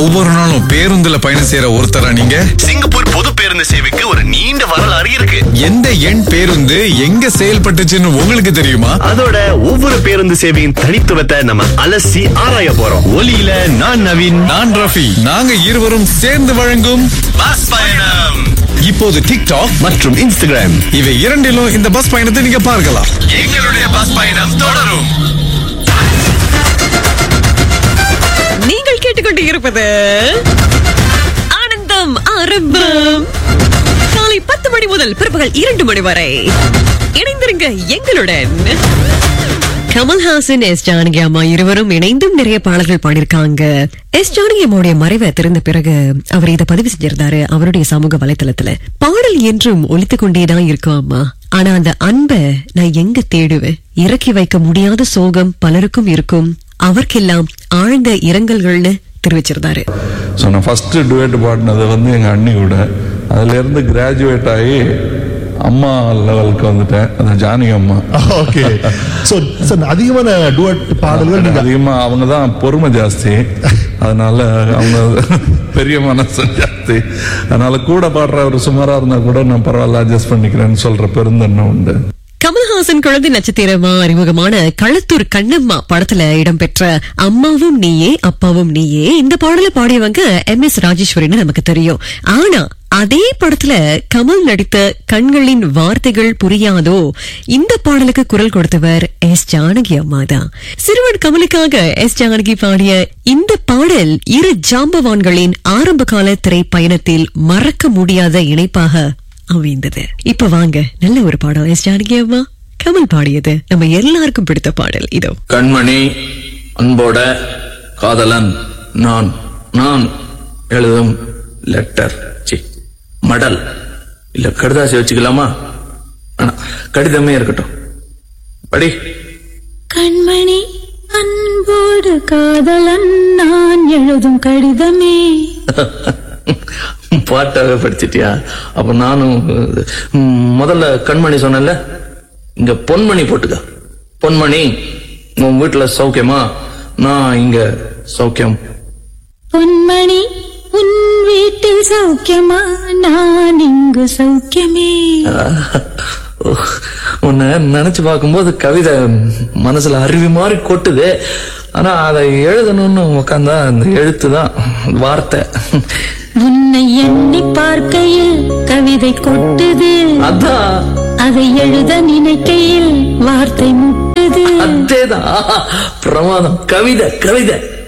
ஒவ்வொரு நாளும் பேருந்துல பயணம் செய்யற ஒருத்தரா நீங்க சிங்கப்பூர் பொது பேருந்து சேவைக்கு ஒரு நீண்ட வரலாறு இருக்கு எந்த எண் பேருந்து எங்க செயல்பட்டுச்சுன்னு உங்களுக்கு தெரியுமா அதோட ஒவ்வொரு பேருந்து சேவையின் தனித்துவத்தை நம்ம அலசி ஆராய போறோம் ஒலியில நான் நவீன் நான் ரஃபி நாங்க இருவரும் சேர்ந்து வழங்கும் பஸ் பயணம் இப்போது டிக்டாக் மற்றும் இன்ஸ்டாகிராம் இவை இரண்டிலும் இந்த பஸ் பயணத்தை நீங்க பார்க்கலாம் எங்களுடைய பஸ் பயணம் தொடரும் நீங்கள் கேட்டுக்கொண்டு இருப்பது ஆனந்தம் ஆரம்பம் காலை பத்து மணி முதல் பிற்பகல் இரண்டு மணி வரை இணைந்திருங்க எங்களுடன் கமல்ஹாசன் எஸ் ஜானகி அம்மா இருவரும் இணைந்தும் நிறைய பாடல்கள் பாடியிருக்காங்க எஸ் ஜானகி அம்மாவுடைய மறைவை தெரிந்த பிறகு அவர் இதை பதிவு செஞ்சிருந்தாரு அவருடைய சமூக வலைத்தளத்துல பாடல் என்றும் ஒலித்துக் கொண்டேதான் இருக்கும் அம்மா ஆனா அந்த அன்பை நான் எங்க தேடுவேன் இறக்கி வைக்க முடியாத சோகம் பலருக்கும் இருக்கும் அவர்க்கெல்லாம் ஆழ்ந்த இரங்கல்கள்னு தெரிவிச்சிருந்தாரு ஸோ நான் ஃபஸ்ட்டு டுவேட் பாடினது வந்து எங்கள் அண்ணி கூட அதுலேருந்து கிராஜுவேட் ஆகி அம்மா லெவலுக்கு வந்துட்டேன் அது ஜானகி அம்மா ஓகே சோ சார் அதிகமான டுவட் பாடல்கள் நீங்க அதிகமாக அவங்க தான் பொறுமை ஜாஸ்தி அதனால அவங்க பெரிய மனசு ஜாஸ்தி அதனால கூட பாடுற ஒரு சுமாராக இருந்தால் கூட நான் பரவாயில்ல அட்ஜஸ்ட் பண்ணிக்கிறேன்னு சொல்கிற பெருந்தன்மை உண்டு கமல்ஹாசன் குழந்தை நட்சத்திரமா அறிமுகமான களத்தூர் கண்ணம்மா படத்துல இடம்பெற்ற அம்மாவும் நீயே அப்பாவும் நீயே இந்த பாடல பாடியவங்க எம் எஸ் ராஜேஸ்வரின்னு நமக்கு தெரியும் ஆனா அதே படத்துல கமல் நடித்த கண்களின் வார்த்தைகள் புரியாதோ இந்த பாடலுக்கு குரல் கொடுத்தவர் எஸ் ஜானகி அம்மா தான் சிறுவன் கமலுக்காக எஸ் ஜானகி பாடிய இந்த பாடல் இரு ஜாம்பவான்களின் ஆரம்ப கால திரைப்பயணத்தில் மறக்க முடியாத இணைப்பாக அமைந்தது இப்ப வாங்க நல்ல ஒரு பாடம் எஸ் ஜானகி அம்மா கமல் பாடியது நம்ம எல்லாருக்கும் பிடித்த பாடல் இதோ கண்மணி அன்போட காதலன் நான் நான் எழுதும் லெட்டர் சி மடல் இல்ல கடுதாசி வச்சுக்கலாமா ஆனா கடிதமே இருக்கட்டும் படி கண்மணி அன்போடு காதலன் நான் எழுதும் கடிதமே பாட்டாவே படிச்சிட்டியா அப்ப நானும் ம், முதல்ல கண்மணி சொன்னேன்ல இங்க பொன்மணி போட்டுக்க பொன்மணி உன் வீட்டுல சௌக்கியமா நான் இங்க சௌக்கியம் பொன்மணி உன் வீட்டில் சௌக்கியமா நான் இங்கு சௌக்கியமே உன்னை நினைச்சு பார்க்கும்போது கவிதை மனசுல அருவி மாதிரி கொட்டுது ஆனா அதை எழுதணும்னு உட்காந்தா அந்த எழுத்து தான் வார்த்தை உன்னை எண்ணி பார்க்கையில் கவிதை கொட்டுது அதான் அதை எழுத நினைக்கையில் வார்த்தை முட்டுது அதேதான் பிரமாதம் கவிதை கவிதை